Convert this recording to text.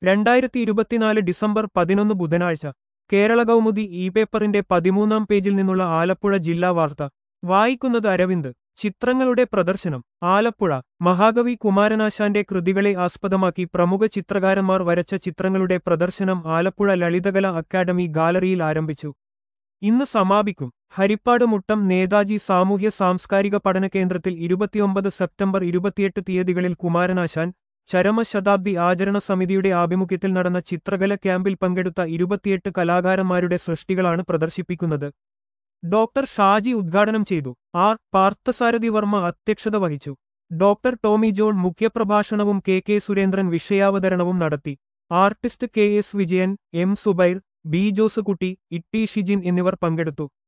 രണ്ടായിരത്തി ഇരുപത്തിനാല് ഡിസംബർ പതിനൊന്ന് ബുധനാഴ്ച കേരള കൗമുദി ഇ പേപ്പറിന്റെ പതിമൂന്നാം പേജിൽ നിന്നുള്ള ആലപ്പുഴ ജില്ലാ വാർത്ത വായിക്കുന്നത് അരവിന്ദ് ചിത്രങ്ങളുടെ പ്രദർശനം ആലപ്പുഴ മഹാകവി കുമാരനാശാന്റെ കൃതികളെ ആസ്പദമാക്കി പ്രമുഖ ചിത്രകാരന്മാർ വരച്ച ചിത്രങ്ങളുടെ പ്രദർശനം ആലപ്പുഴ ലളിതകല അക്കാദമി ഗാലറിയിൽ ആരംഭിച്ചു ഇന്ന് സമാപിക്കും ഹരിപ്പാട് മുട്ടം നേതാജി സാമൂഹ്യ സാംസ്കാരിക പഠന കേന്ദ്രത്തിൽ ഇരുപത്തിയൊമ്പത് സെപ്റ്റംബർ ഇരുപത്തിയെട്ട് തീയതികളിൽ കുമാരനാശാൻ ചരമശതാബ്ദി ആചരണ സമിതിയുടെ ആഭിമുഖ്യത്തിൽ നടന്ന ചിത്രകല ക്യാമ്പിൽ പങ്കെടുത്ത ഇരുപത്തിയെട്ട് കലാകാരന്മാരുടെ സൃഷ്ടികളാണ് പ്രദർശിപ്പിക്കുന്നത് ഡോക്ടർ ഷാജി ഉദ്ഘാടനം ചെയ്തു ആർ പാർത്ഥസാരഥി വർമ്മ അധ്യക്ഷത വഹിച്ചു ഡോക്ടർ ടോമി ജോൺ മുഖ്യപ്രഭാഷണവും കെ കെ സുരേന്ദ്രൻ വിഷയാവതരണവും നടത്തി artist K S Vijayan M Subair B Josekutty Itty Shijin എന്നിവർ പങ്കെടുത്തു